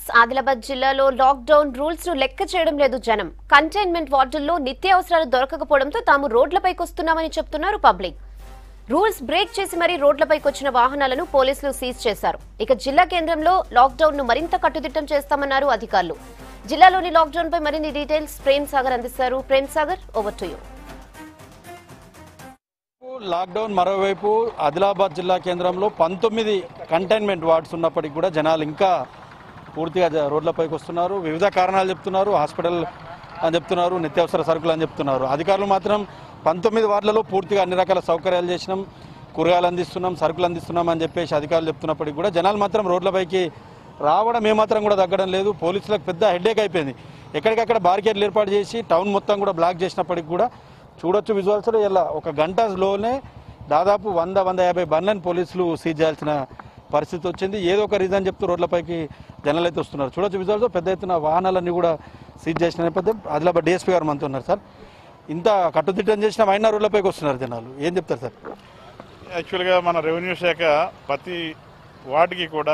ఆదిలాబాద్ జిల్లాలో lockdown rules ను లెక్క చేయడం లేదు జనం కంటైన్మెంట్ వార్డుల్లో నిత్యావసరాలు దొరకకపోవడంతో తాము రోడ్లపైకి వస్తున్నామని చెప్తున్నారు పబ్లిక్ రూల్స్ బ్రేక్ చేసి మరీ రోడ్లపైకి వచ్చిన వాహనాలను పోలీసులు సీజ్ చేశారు ఇక జిల్లా కేంద్రంలో లాక్డౌన్ ను మరింత కట్టుదిట్టం చేస్తామన్నారు అధికారులు జిల్లాలోని లాక్డౌన్ పై మరిన్ని డీటెయిల్స్ ప్రేమ్ సాగర్ అందిస్తారు Prem Sagar over to you lockdown మరోవైపు ఆదిలాబాద్ జిల్లా కేంద్రంలో పంతొమ్మిది కంటైన్మెంట్ వార్డ్స్ ఉన్నప్పటికీ కూడా జనాలు ఇంకా పూర్తిగా జ- రోడ్లపైకి వస్తున్నారు వివిధ కారణాలు చెప్తున్నారు హాస్పిటల్ అని చెప్తున్నారు నిత్యావసర సరుకులు అని చెప్తున్నారు అధికారులు మాత్రం పంతొమ్మిది వార్డులలో పూర్తిగా అన్ని రకాల సౌకర్యాలు చేసినాం కూరగాయలు అందిస్తున్నాం సరుకులు అందిస్తున్నాం అని చెప్పేసి అధికారులు చెప్తున్నప్పటికీ కూడా జనాలు మాత్రం రోడ్లపైకి రావడం ఏమాత్రం కూడా తగ్గడం లేదు పోలీసులకు పెద్ద హెడేక్ అయిపోయింది ఎక్కడికక్కడ బారికేడ్లు ఏర్పాటు చేసి టౌన్ మొత్తం కూడా బ్లాక్ చేసినప్పటికీ కూడా చూడొచ్చు విజువల్స్లో ఇలా ఒక గంటలోనే దాదాపు వంద వంద యాభై బండ్లను పోలీసులు సీజ్ చేయాల్సిన పరిస్థితి వచ్చింది ఏదో ఒక రీజన్ చెప్తూ రోడ్లపైకి జనాలు అయితే వస్తున్నారు చూడొచ్చు విజువల్స్ పెద్ద ఎత్తున వాహనాలన్నీ కూడా సీజ్ చేసిన నేపథ్యం ఆదిలాబాద్ డిఎస్పీ గారు మనతో ఉన్నారు సార్ ఇంత కట్టుదిట్టం చేసిన అయినా రోడ్లపైకి వస్తున్నారు జనాలు ఏం చెప్తారు సార్ యాక్చువల్గా మన రెవెన్యూ శాఖ ప్రతి వార్డుకి కూడా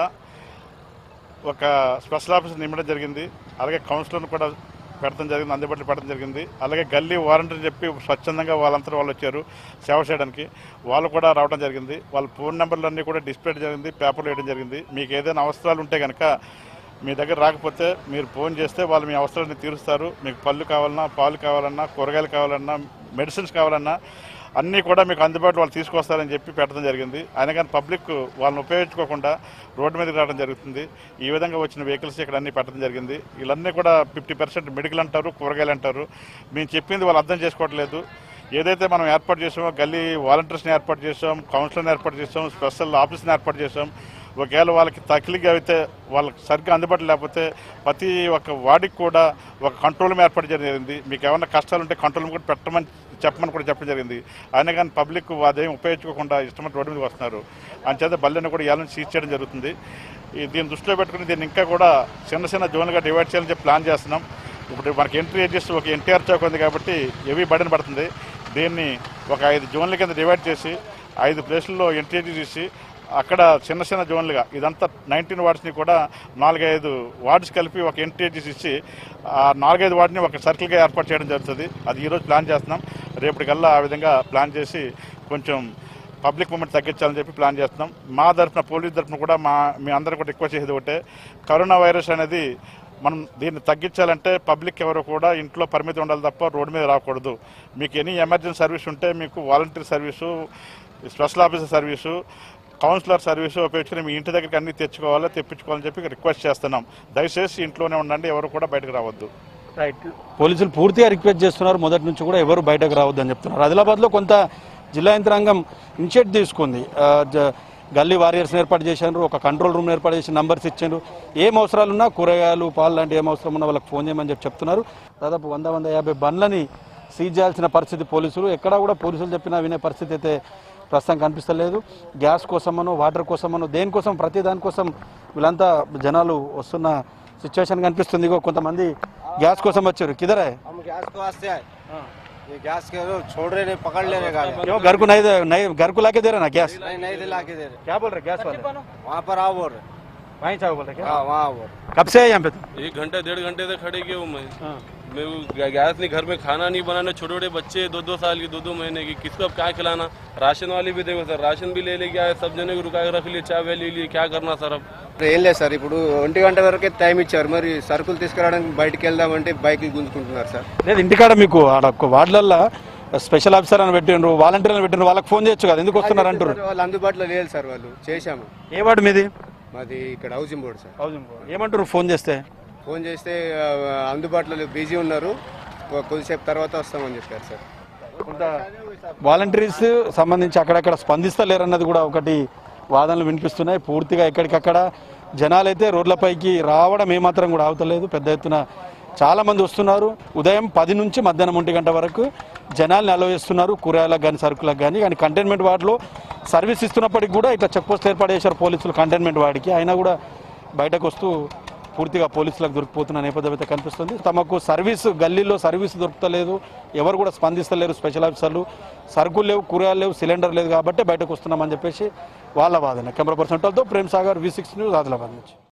ఒక స్పెషల్ ఆఫీసర్ నిమ్మడం జరిగింది అలాగే కౌన్సిలర్ను కూడా పెడతాం జరిగింది అందుబాటులో పెట్టడం జరిగింది అలాగే గల్లీ వారంటీ చెప్పి స్వచ్ఛందంగా వాళ్ళంతా వాళ్ళు వచ్చారు సేవ చేయడానికి వాళ్ళు కూడా రావడం జరిగింది వాళ్ళ ఫోన్ నెంబర్లు అన్నీ కూడా డిస్ప్లే జరిగింది పేపర్లు వేయడం జరిగింది మీకు ఏదైనా అవసరాలు ఉంటే కనుక మీ దగ్గర రాకపోతే మీరు ఫోన్ చేస్తే వాళ్ళు మీ అవసరాన్ని తీరుస్తారు మీకు పళ్ళు కావాలన్నా పాలు కావాలన్నా కూరగాయలు కావాలన్నా మెడిసిన్స్ కావాలన్నా అన్నీ కూడా మీకు అందుబాటులో వాళ్ళు తీసుకొస్తారని చెప్పి పెట్టడం జరిగింది అయినా కానీ పబ్లిక్ వాళ్ళని ఉపయోగించుకోకుండా రోడ్డు మీదకి రావడం జరుగుతుంది ఈ విధంగా వచ్చిన వెహికల్స్ ఇక్కడ అన్నీ పెట్టడం జరిగింది వీళ్ళన్నీ కూడా ఫిఫ్టీ పర్సెంట్ మెడికల్ అంటారు కూరగాయలు అంటారు మేము చెప్పింది వాళ్ళు అర్థం చేసుకోవట్లేదు ఏదైతే మనం ఏర్పాటు చేసామో గల్లీ వాలంటీర్స్ని ఏర్పాటు చేసాం కౌన్సిలర్ని ఏర్పాటు చేసాం స్పెషల్ ఆఫీస్ని ఏర్పాటు చేసాం ఒకవేళ వాళ్ళకి తకిలిగా అయితే వాళ్ళకి సరిగ్గా అందుబాటులో లేకపోతే ప్రతి ఒక్క వాడికి కూడా ఒక కంట్రోల్ రూమ్ ఏర్పాటు చేయడం జరిగింది మీకు ఏమైనా కష్టాలు ఉంటే కంట్రోల్ రూమ్ కూడా పెట్టమని చెప్పమని కూడా చెప్పడం జరిగింది అయినా కానీ పబ్లిక్ అదేం ఉపయోగించుకోకుండా ఇష్టమైన రోడ్డు మీదకి వస్తున్నారు అంచేత బల్లెని కూడా ఇవాళ సీజ్ చేయడం జరుగుతుంది ఈ దీన్ని దృష్టిలో పెట్టుకుని దీన్ని ఇంకా కూడా చిన్న చిన్న జోన్లుగా డివైడ్ చేయాలని చెప్పి ప్లాన్ చేస్తున్నాం ఇప్పుడు మనకి ఎంట్రీ చేసి ఒక ఎన్టీఆర్ చౌక్ ఉంది కాబట్టి హెవీ బడిన పడుతుంది దీన్ని ఒక ఐదు జోన్ల కింద డివైడ్ చేసి ఐదు ప్లేసుల్లో ఎంట్రీ చేసి అక్కడ చిన్న చిన్న జోన్లుగా ఇదంతా నైన్టీన్ వార్డ్స్ని కూడా నాలుగైదు వార్డ్స్ కలిపి ఒక ఎంట్రీజీస్ ఇచ్చి ఆ నాలుగైదు వార్డ్ని ఒక సర్కిల్గా ఏర్పాటు చేయడం జరుగుతుంది అది ఈరోజు ప్లాన్ చేస్తున్నాం రేపటికల్లా ఆ విధంగా ప్లాన్ చేసి కొంచెం పబ్లిక్ మూమెంట్ తగ్గించాలని చెప్పి ప్లాన్ చేస్తున్నాం మా తరఫున పోలీస్ తరఫున కూడా మా మీ అందరూ కూడా రిక్వెస్ట్ చేసేది ఒకటే కరోనా వైరస్ అనేది మనం దీన్ని తగ్గించాలంటే పబ్లిక్ ఎవరు కూడా ఇంట్లో పరిమితి ఉండాలి తప్ప రోడ్డు మీద రాకూడదు మీకు ఎనీ ఎమర్జెన్సీ సర్వీస్ ఉంటే మీకు volunteer service special officer service councillor service ఉపయోగించుకుని మీ ఇంటి దగ్గరికి అన్ని తెచ్చుకోవాలి తెప్పించుకోవాలని చెప్పి రిక్వెస్ట్ చేస్తున్నాం దయచేసి ఇంట్లోనే ఉండండి ఎవరు కూడా బయటకు రావద్దు రైట్ పోలీసులు పూర్తిగా రిక్వెస్ట్ చేస్తున్నారు మొదటి నుంచి కూడా ఎవరు బయటకు రావద్దని చెప్తున్నారు ఆదిలాబాద్లో కొంత జిల్లా యంత్రాంగం ఇనిషియేట్ తీసుకుంది ఆ, జ- గల్లీ వారియర్స్ ఏర్పాటు చేశారు ఒక కంట్రోల్ రూమ్ ఏర్పాటు చేసి నంబర్స్ ఇచ్చారు ఏం అవసరాలు ఉన్నా కూరగాయలు పాలు లాంటి ఏం అవసరం ఉన్నా వాళ్ళకి ఫోన్ చేయమని చెప్పి చెప్తున్నారు దాదాపు వంద వంద యాభై బండ్లని సీజ్ చేయాల్సిన పరిస్థితి పోలీసులు ఎక్కడా కూడా పోలీసులు చెప్పినా వినే పరిస్థితి అయితే ప్రస్తుతం కనిపిస్తలేదు గ్యాస్ కోసమనో వాటర్ కోసమనో దేనికోసం ప్రతి దానికోసం వీళ్ళంతా జనాలు వస్తున్న సిచ్యువేషన్ కనిపిస్తుంది ఇగో కొంతమంది గ్యాస్ కోసం వచ్చారు కిదరే हम गैस के वास्ते आए ये गैस के लोग छोड़ रहे नहीं पकड़ ले रहे गाड़ी क्यों घर को नहीं दे नहीं घर को लाके दे रहे ना गैस नहीं नहीं दिला के दे रहे क्या बोल रहे गैस वाले वहाँ पर आओ बोल रहे वहीं चाहो बोल रहे क्या हाँ वहाँ आओ बोल रहे कब से है यहाँ पे तुम? एक घंटा डेढ़ घंटे से खड़े किए हूँ मैं मैं वो गा- गैस नहीं घर में खाना नहीं बनाना छोटे छोटे बच्चे दो दो साल की दो दो महीने की किसको अब क्या खिलाना राशन वाले भी देखो सर राशन भी ले लेके आए सब जने को रुका के रख लिए चाय वे ले लिए क्या करना सर अब ఏం లేదు సార్ ఇప్పుడు ఒంటి గంట వరకే టైం ఇచ్చారు మరి సరుకులు తీసుకురావడానికి బయటికి వెళ్దామంటే బైక్ గుంజుకుంటున్నారు సార్ లేదు ఇంటికాడ మీకు ఆడ ఒక వార్డులల్లో స్పెషల్ ఆఫీసర్ అని పెట్టిండ్రు వాలంటీర్ అని పెట్టిండ్రు వాళ్ళకి ఫోన్ చేయొచ్చు కదా ఎందుకు వస్తున్నారు అంటారు సార్, వాళ్ళు అందుబాటులో లేదు సార్ వాళ్ళు చేశాము ఏ వార్డు మీది మాది ఇక్కడ హౌసింగ్ బోర్డు సార్ ఏమంటారు ఫోన్ చేస్తే ఫోన్ చేస్తే ఆ, అందుబాటులో బిజీ ఉన్నారు కొ- కొద్దిసేపు తర్వాత వస్తామని చెప్పారు సార్ కొంత వాలంటీర్స్ సంబంధించి అక్కడక్కడ స్పందిస్తలేరన్నది కూడా ఒకటి వాదనలు వినిపిస్తున్నాయి పూర్తిగా ఎక్కడికక్కడ జనాలైతే రోడ్లపైకి రావడం ఏమాత్రం కూడా అవుతలేదు పెద్ద ఎత్తున చాలా మంది వస్తున్నారు ఉదయం పది నుంచి మధ్యాహ్నం ఒంటి గంట వరకు జనాల్ని అలవ్ చేస్తున్నారు కూరగాయలకు కానీ సరుకులకు కానీ కానీ కంటైన్మెంట్ వార్డులో సర్వీస్ ఇస్తున్నప్పటికి కూడా ఇట్లా చెక్ పోస్ట్ ఏర్పాటు చేశారు పోలీసులు కంటైన్మెంట్ వార్డుకి అయినా కూడా బయటకు వస్తూ పూర్తిగా పోలీసులకు దొరికిపోతున్న నేపథ్యం అయితే కనిపిస్తుంది తమకు సర్వీస్ గల్లీలో సర్వీస్ దొరుకుతలేదు ఎవరు కూడా స్పందిస్తలేరు స్పెషల్ ఆఫీసర్లు సరుకులు లేవు కూరగాయలు లేవు సిలిండర్ లేదు కాబట్టి బయటకు వస్తున్నామని చెప్పేసి వాళ్ళ వాదన కెమెరా పర్సన్ తో Prem Sagar V six news Adilabad నుంచి